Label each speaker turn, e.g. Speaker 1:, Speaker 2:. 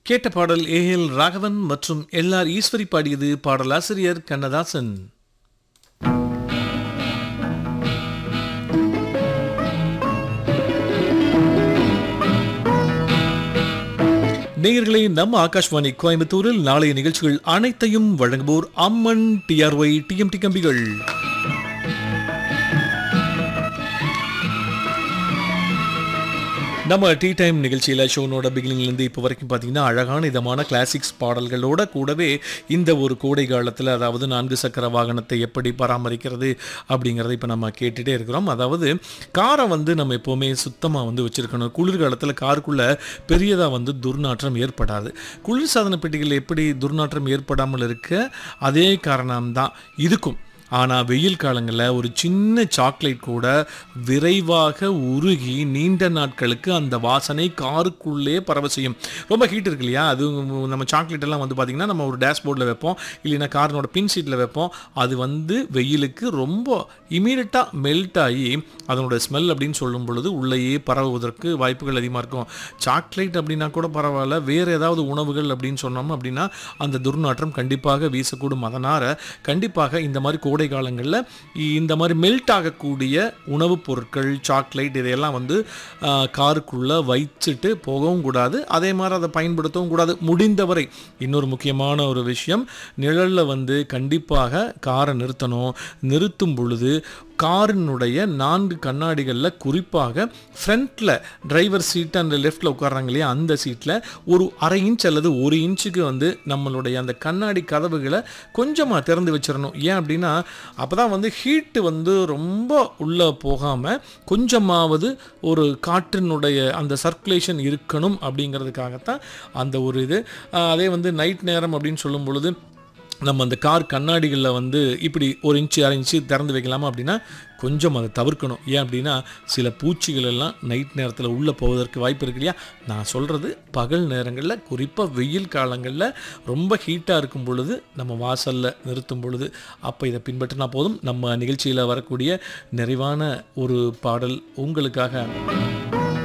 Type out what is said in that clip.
Speaker 1: கேட்ட பாடல் ஏஎல் ராகவன் மற்றும் எல்ஆர் ஈஸ்வரி பாடியது பாடலாசிரியர் கண்ணதாசன் நேயர்களே நம்ம ஆகாஷ்வாணி கோயம்புத்தூரில் நாளைய நிகழ்ச்சிகள் அனைத்தையும் வழங்குவோர் அம்மன் டிஆர்ஒய் டிஎம்டி கம்பிகள் நம்ம டீ டைம் நிகழ்ச்சியில் ஷோனோட பிகினிங்லேருந்து இப்போ வரைக்கும் பார்த்தீங்கன்னா அழகான இதமான கிளாசிக்ஸ் பாடல்களோட கூடவே இந்த ஒரு கோடை காலத்தில் அதாவது நான்கு சக்கர வாகனத்தை எப்படி பராமரிக்கிறது அப்படிங்கிறத இப்போ நம்ம கேட்டுகிட்டே இருக்கிறோம் அதாவது காரை வந்து நம்ம எப்போவுமே சுத்தமாக வந்து வச்சுருக்கணும் குளிர்காலத்தில் காருக்குள்ளே பெரியதாக வந்து துர்நாற்றம் ஏற்படாது குளிர்சாதன பெட்டிகள் எப்படி துர்நாற்றம் ஏற்படாமல் இருக்க அதே காரணம்தான் இதுக்கும் ஆனால் வெயில் காலங்களில் ஒரு சின்ன சாக்லேட் கூட விரைவாக உருகி நீண்ட நாட்களுக்கு அந்த வாசனை காருக்குள்ளே பரவ செய்யும் ரொம்ப ஹீட் இருக்கு இல்லையா அது நம்ம சாக்லேட் எல்லாம் வந்து பார்த்திங்கன்னா நம்ம ஒரு டேஷ்போர்டில் வைப்போம் இல்லைன்னா காரினோட பின் சீட்டில் வைப்போம் அது வந்து வெயிலுக்கு ரொம்ப இமீடியட்டாக மெல்ட் ஆகி அதனோட ஸ்மெல் அப்படின்னு சொல்லும் பொழுது உள்ளேயே பரவுவதற்கு வாய்ப்புகள் அதிகமாக இருக்கும் சாக்லேட் அப்படின்னா கூட பரவாயில்ல வேறு ஏதாவது உணவுகள் அப்படின்னு சொன்னோம் அப்படின்னா அந்த துர்நாற்றம் கண்டிப்பாக வீசக்கூடும் அதனால் கண்டிப்பாக இந்த மாதிரி கோடை காலங்களில் இந்த மாதிரி மெல்ட் ஆகக்கூடிய உணவுப் பொருட்கள் சாக்லேட் இதையெல்லாம் வந்து காருக்குள்ளே வைச்சுட்டு போகவும் கூடாது அதே மாதிரி அதை பயன்படுத்தவும் கூடாது முடிந்தவரை இன்னொரு முக்கியமான ஒரு விஷயம் நிழலில் வந்து கண்டிப்பாக காரை நிறுத்தணும் நிறுத்தும் பொழுது காரினுடைய நான்கு கண்ணாடிகளில் குறிப்பாக ஃப்ரண்ட்டில் டிரைவர் சீட் அந்த லெஃப்ட்டில் உட்கார்றாங்க இல்லையா அந்த சீட்டில் ஒரு அரை இன்ச் அல்லது ஒரு இன்ச்சுக்கு வந்து நம்மளுடைய அந்த கண்ணாடி கதவுகளை கொஞ்சமாக திறந்து வச்சிடணும் ஏன் அப்படின்னா அப்போ தான் வந்து ஹீட்டு வந்து ரொம்ப உள்ளே போகாமல் கொஞ்சமாவது ஒரு காற்றினுடைய அந்த சர்க்குலேஷன் இருக்கணும் அப்படிங்கிறதுக்காகத்தான் அந்த ஒரு இது அதே வந்து நைட் நேரம் அப்படின்னு சொல்லும் பொழுது நம்ம அந்த கார் கண்ணாடிகளில் வந்து இப்படி ஒரு இன்ச்சு அரை இன்ச்சு திறந்து வைக்கலாமா அப்படின்னா கொஞ்சம் அதை தவிர்க்கணும் ஏன் அப்படின்னா சில பூச்சிகள் எல்லாம் நைட் நேரத்தில் உள்ளே போவதற்கு வாய்ப்பு இருக்கு இல்லையா நான் சொல்கிறது பகல் நேரங்களில் குறிப்பாக வெயில் காலங்களில் ரொம்ப ஹீட்டாக இருக்கும் பொழுது நம்ம வாசலில் நிறுத்தும் பொழுது அப்போ இதை பின்பற்றினா போதும் நம்ம நிகழ்ச்சியில் வரக்கூடிய நிறைவான ஒரு பாடல் உங்களுக்காக